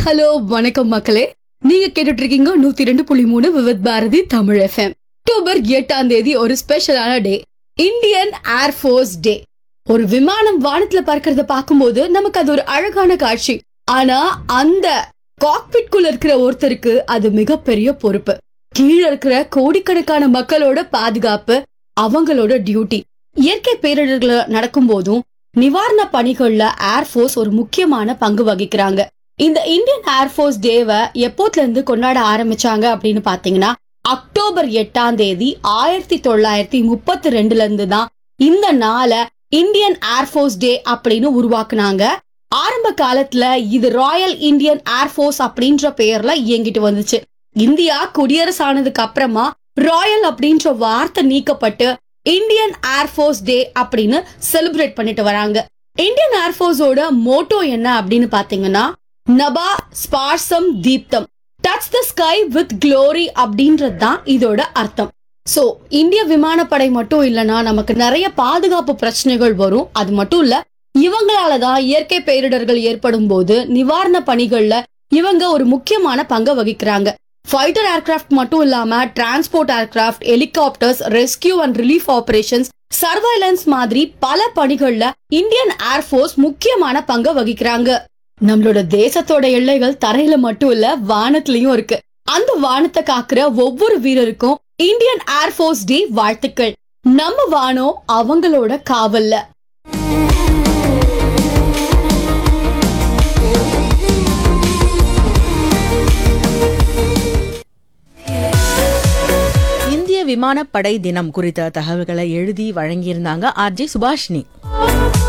hello வணக்கம் மக்களே நீங்க கேட்டுட்டு இருக்கீங்க நூத்தி ரெண்டு புள்ளி மூணு விவித் பாரதி தமிழ் எஃப்எம் அக்டோபர் எட்டாம் தேதி ஒரு ஸ்பெஷலான டே இந்தியன் ஏர்ஃபோர்ஸ் டே ஒரு விமானம் வானத்துல பறக்கிறத பார்க்கும்போது நமக்கு அது ஒரு அழகான காட்சி ஆனா அந்த காக்பிட்குள்ள இருக்கிற ஒருத்தருக்கு அது மிகப்பெரிய பொறுப்பு கீழே இருக்கிற கோடிக்கணக்கான மக்களோட பாதுகாப்பு அவங்களோட டியூட்டி இயற்கை பேரிடர்கள் நடக்கும் போதும் நிவாரண பணிகள்ல ஏர்ஃபோர்ஸ் ஒரு முக்கியமான பங்கு வகிக்கிறாங்க இந்த இந்தியன் ஏர்ஃபோர்ஸ் டேவை எப்போத்துல இருந்து கொண்டாட ஆரம்பிச்சாங்க அப்படின்னு பாத்தீங்கன்னா அக்டோபர் எட்டாம் தேதி ஆயிரத்தி தொள்ளாயிரத்தி முப்பத்தி ரெண்டுல இருந்து தான் இந்த நாளை இந்தியன் ஏர்ஃபோர்ஸ் டே அப்படின்னு உருவாக்குனாங்க ஆரம்ப காலத்துல இது ராயல் இந்தியன் ஏர்ஃபோர்ஸ் அப்படின்ற பெயர்ல இயங்கிட்டு வந்துச்சு இந்தியா குடியரசு ஆனதுக்கு அப்புறமா ராயல் அப்படின்ற வார்த்தை நீக்கப்பட்டு இந்தியன் ஏர்ஃபோர்ஸ் டே அப்படின்னு செலிப்ரேட் பண்ணிட்டு வராங்க இந்தியன் ஏர்ஃபோர்ஸோட மோட்டோ என்ன அப்படின்னு பாத்தீங்கன்னா நபா ஸ்பார்சம் தீப்தம் touch the sky with glory அப்படின்றது தான் இதோட அர்த்தம் சோ இந்திய விமானப்படை மட்டும் இல்லனா நமக்கு நிறைய பாதுகாப்பு பிரச்சனைகள் வரும் அது மட்டும் இல்ல இவங்களால தான் இயற்கை பேரிடர்கள் ஏற்படும் போது நிவாரண பணிகள்ல இவங்க ஒரு முக்கியமான பங்கை வகிக்கிறாங்க ஃபைட்டர் ஏர்கிராஃப்ட் மட்டும் இல்லாம transport aircraft helicopters rescue and relief operations surveillance மாதிரி பல பணிகள்ல இந்தியன் ஏர்ஃபோர்ஸ் முக்கியமான பங்கை வகிக்கிறாங்க நம்மளோட தேசத்தோட எல்லைகள் தரையில மட்டும் இல்ல வானத்திலயும் இருக்கு அந்த வானத்தை காக்குற ஒவ்வொரு வீரருக்கும் இந்தியன் ஏர்ஃபோர்ஸ் டே வாழ்த்துக்கள் நம்ம வானம் அவங்களோட காவல்ல இந்திய விமானப்படை தினம் குறித்த தகவல்களை எழுதி வழங்கியிருந்தாங்க ஆர்ஜே சுபாஷினி